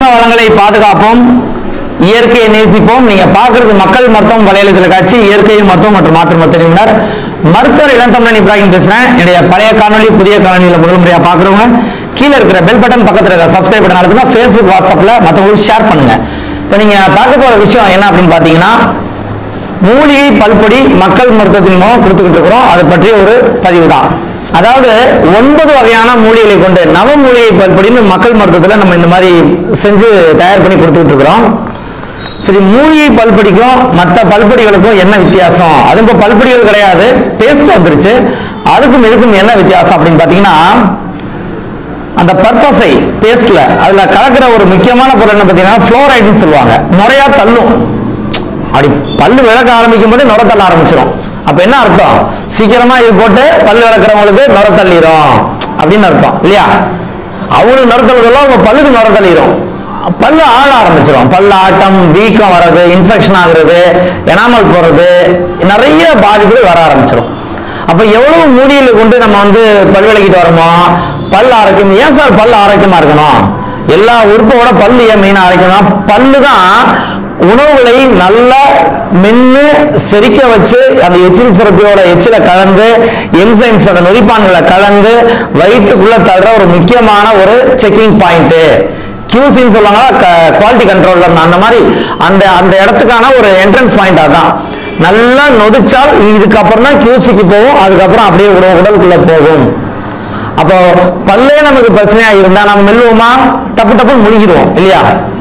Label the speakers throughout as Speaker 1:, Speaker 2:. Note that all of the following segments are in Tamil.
Speaker 1: வளங்களை பாதுகாப்போம் இயற்கையை நேசிப்போம் நீங்க பாக்குறது மக்கள் மருத்துவம் வலையளத்தில் காட்சி இயற்கை மருத்துவம் மற்றும் மாற்று மருத்துவ நிபுணர் மருத்துவர் இளந்தமிழன் இப்ராஹிம் பேசுறேன் என்னுடைய பழைய காணொளி புதிய காணொலியில முதல் முறையா பாக்குறவங்க கீழே இருக்கிற பெல் பட்டன் பக்கத்துல இருக்க சப்ஸ்கிரைப் பட்டன் அழுத்துங்க ஃபேஸ்புக் வாட்ஸ்அப்ல மற்றவங்களுக்கு ஷேர் பண்ணுங்க இப்போ நீங்க பார்க்க போற விஷயம் என்ன அப்படின்னு பாத்தீங்கன்னா மூலிகை பல்பொடி மக்கள் மருத்துவத்தின் மூலம் கொடுத்துக்கிட்டு இருக்கிறோம் அதை பற்றிய ஒரு பதிவு தான் அதாவது ஒன்பது வகையான மூலிகைகளை கொண்டு நவ மூலிகை பல்பொடின்னு மக்கள் மருத்துவத்தில் நம்ம இந்த மாதிரி செஞ்சு தயார் பண்ணி கொடுத்துக்கிட்டு இருக்கிறோம் சரி மூலிகை பல்பொடிக்கும் மற்ற பல்பொடிகளுக்கும் என்ன வித்தியாசம் அது இப்போ பல்பொடிகள் கிடையாது டேஸ்ட் வந்துருச்சு அதுக்கும் இதுக்கும் என்ன வித்தியாசம் அப்படின்னு பார்த்தீங்கன்னா அந்த பர்பஸை பேஸ்ட்ல அதுல கலக்கிற ஒரு முக்கியமான பொருள் என்ன பார்த்தீங்கன்னா ஃப்ளோரைடுன்னு சொல்லுவாங்க நுரையா தள்ளும் அப்படி பல்லு விளக்க ஆரம்பிக்கும் போது நுர தள்ள ஆரம்பிச்சிடும் அப்ப என்ன அர்த்தம் சீக்கிரமா இது போட்டு பல்லு விளக்குறவங்களுக்கு நுர தள்ளிரும் அப்படின்னு அர்த்தம் இல்லையா அவங்களுக்கு நுர தள்ளுதெல்லாம் அவங்க பல்லுக்கு நுர தள்ளிரும் பல்லு ஆழ ஆரம்பிச்சிடும் பல்லு ஆட்டம் வீக்கம் வர்றது இன்ஃபெக்ஷன் ஆகுறது எனாமல் போறது நிறைய பாதிப்புகள் வர ஆரம்பிச்சிடும் அப்ப எவ்வளவு மூலிகளை கொண்டு நம்ம வந்து பல் விளக்கிட்டு வரோமோ பல் ஆரோக்கியம் ஏன் சார் பல் ஆரோக்கியமா இருக்கணும் எல்லா உறுப்போட பல்லு ஏன் மெயின் ஆரோக்கியம்னா பல்லு தான் உணவுகளை நல்லா மென்னு செரிக்க வச்சு அந்த எச்சில் சுரப்பியோட எச்சில கலந்து என்சைம்ஸ் அந்த நொதிப்பான்களை கலந்து வயிற்றுக்குள்ள தள்ளுற ஒரு முக்கியமான ஒரு செக்கிங் பாயிண்ட் கியூசின்னு சொல்லுவாங்க குவாலிட்டி கண்ட்ரோலர் அந்த மாதிரி அந்த அந்த இடத்துக்கான ஒரு என்ட்ரன்ஸ் பாயிண்ட் அதான் நல்லா நொதிச்சால் இதுக்கப்புறம் தான் கியூசிக்கு போகும் அதுக்கப்புறம் அப்படியே உடல் உடலுக்குள்ள போகும் அப்போ பல்லே நமக்கு பிரச்சனையா இருந்தா நம்ம மெல்லுவோமா டப்பு டப்பு முழுகிடுவோம் இல்லையா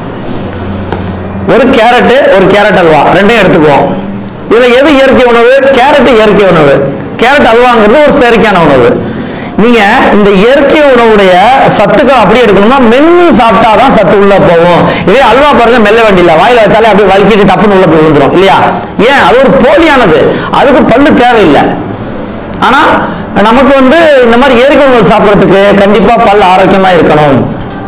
Speaker 1: ஒரு கேரட்டு ஒரு கேரட் அல்வா ரெண்டையும் எடுத்துக்குவோம் இதுல எது இயற்கை உணவு கேரட் இயற்கை உணவு கேரட் அல்வாங்கிறது ஒரு செயற்கையான உணவு நீங்க இந்த இயற்கை உணவுடைய சத்துக்கள் அப்படியே எடுக்கணும்னா மென்னு சாப்பிட்டாதான் சத்து உள்ள போகும் இதே அல்வா பாருங்க மெல்ல வேண்டியல வாயில வச்சாலே அப்படியே வலிக்கிட்டு டப்புன்னு உள்ள போய் விழுந்துரும் இல்லையா ஏன் அது ஒரு போலியானது அதுக்கு பல்லு தேவையில்லை ஆனா நமக்கு வந்து இந்த மாதிரி இயற்கை உணவு சாப்பிட்றதுக்கு கண்டிப்பா பல் ஆரோக்கியமா இருக்கணும்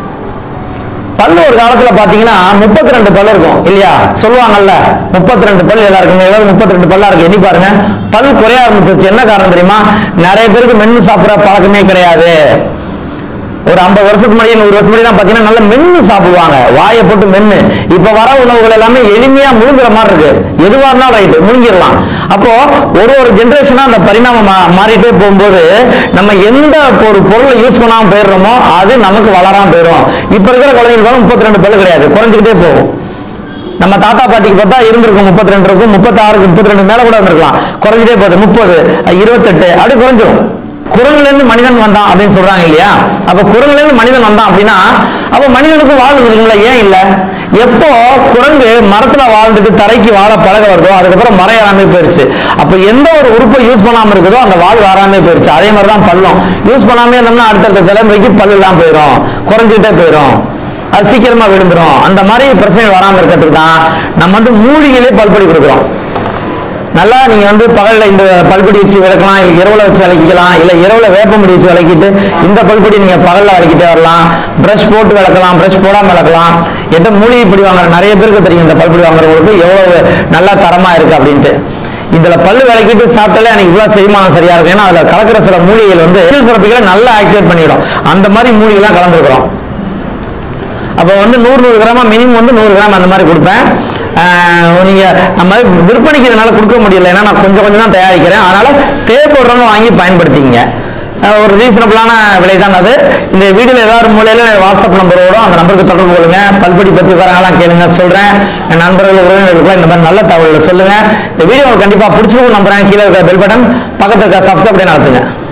Speaker 1: பல்லு ஒரு காலத்துல பாத்தீங்கன்னா முப்பத்தி ரெண்டு பல் இருக்கும் இல்லையா சொல்லுவாங்கல்ல முப்பத்தி ரெண்டு பல் எல்லாருக்கும் எல்லாரும் முப்பத்தி ரெண்டு பல்லா இருக்கு எண்ணி பாருங்க பல் குறைய ஆரம்பிச்சிருச்சு என்ன காரணம் தெரியுமா நிறைய பேருக்கு மென்னு சாப்பிடுற பழக்கமே கிடையாது ஒரு ஐம்பது வருஷத்துக்கு முன்னாடி நூறு வருஷம் முன்னாடி பாத்தீங்கன்னா நல்லா மென்னு சாப்பிடுவாங்க வாயை போட்டு மென்னு இப்ப வர உணவுகள் எல்லாமே எளிமையா முழுங்குற மாதிரி இருக்கு எதுவா இருந்தாலும் ரைட்டு முழுங்கிடலாம் அப்போ ஒரு ஒரு ஜென்ரேஷனா அந்த பரிணாமம் மா- மாறிட்டே போகும்போது நம்ம எந்த ஒரு பொருளை யூஸ் பண்ணாம போயிடுறோமோ அது நமக்கு வளராம போயிடும் இப்ப இருக்கிற குழந்தைங்களுக்கு முப்பத்தி ரெண்டு பல்லு கிடையாது குறைஞ்சிக்கிட்டே போகும் நம்ம தாத்தா பாட்டிக்கு பார்த்தா இருந்திருக்கும் முப்பத்தி ரெண்டு இருக்கும் முப்பத்தி ஆறுக்கு முப்பத்தி ரெண்டு மேல கூட இருந்திருக்கலாம் குறைஞ்சிட்டே போகுது முப்பது இருபத்தெட்டு அப்படி குறைஞ்சிரும் குரங்குல இருந்து மனிதன் வந்தான் அப்படின்னு சொல்றாங்க இல்லையா அப்ப குரங்குல இருந்து மனிதன் வந்தான் அப்படின்னா அப்ப மனிதனுக்கு வாழ்வு இருக்குங்களா ஏன் இல்ல எப்போ குரங்கு மரத்துல வாழ்ந்துட்டு தரைக்கு வாழ பழக வருதோ அதுக்கப்புறம் மரம் ஏறாமே போயிருச்சு அப்ப எந்த ஒரு உறுப்பை யூஸ் பண்ணாம இருக்குதோ அந்த வாழ் வராமே போயிருச்சு அதே மாதிரி தான் பல்லும் யூஸ் பண்ணாமே இருந்தோம்னா அடுத்தடுத்த தலைமுறைக்கு பல்லு எல்லாம் போயிடும் குறைஞ்சிட்டே போயிடும் அது சீக்கிரமா விழுந்துரும் அந்த மாதிரி பிரச்சனை வராம இருக்கிறதுக்கு தான் நம்ம வந்து மூலிகையிலே பல்பொடி கொடுக்குறோம் நல்லா நீங்க வந்து பகல்ல இந்த பல்பொடி வச்சு விளக்கலாம் இல்ல இரவுல வச்சு விளக்கிக்கலாம் இல்ல இரவுல வேப்பமுடி வச்சு விளக்கிட்டு இந்த பல்பொடி நீங்க பகல்ல விளக்கிட்டே வரலாம் பிரஷ் போட்டு விளக்கலாம் பிரஷ் போடாம விளக்கலாம் எந்த மூலிகை பொடி வாங்குற நிறைய பேருக்கு தெரியும் இந்த பல்பொடி வாங்குறவங்களுக்கு எவ்வளவு நல்லா தரமா இருக்கு அப்படின்ட்டு இதுல பல்லு விளக்கிட்டு சாப்பிட்டாலே எனக்கு இவ்வளவு செரிமானம் சரியா இருக்கும் ஏன்னா அதுல கலக்கிற சில மூலிகைகள் வந்து எச்சில் சுரப்பிகளை நல்லா ஆக்டிவேட் பண்ணிடும் அந்த மாதிரி மூலிகைலாம் கலந்துருக்கிறோம் அப்போ வந்து நூறு நூறு கிராமா மினிமம் வந்து நூறு கிராம் அந்த மாதிரி கொடுப்பேன் ஆஹ் நீங்க நம்ம விற்பனைக்கு இதனால கொடுக்க முடியல ஏன்னா நான் கொஞ்சம் கொஞ்சம் தான் தயாரிக்கிறேன் அதனால தேவைப்படுறவங்க வாங்கி பயன்படுத்திங்க ஆஹ் ஒரு ரீசனபிளான விலை தான் அது இந்த வீடியோல ஏதாவது மூலையில வாட்ஸ்அப் நம்பர் வரும் அந்த நம்பருக்கு தொடர்பு கொள்ளுங்க பல்படி பத்தி விவரங்கள்லாம் கேளுங்க சொல்றேன் என் நண்பர்கள் உறவினர்களுக்கு இந்த மாதிரி நல்ல தகவல்களை சொல்லுங்க இந்த வீடியோ உங்களுக்கு கண்டிப்பா பிடிச்சிருக்கும் நம்புறேன் கீழே இருக்க பெல் பட்டன் பக்கத்துல இருக்க சப்ஸ்கிரைப் நடத்துங்க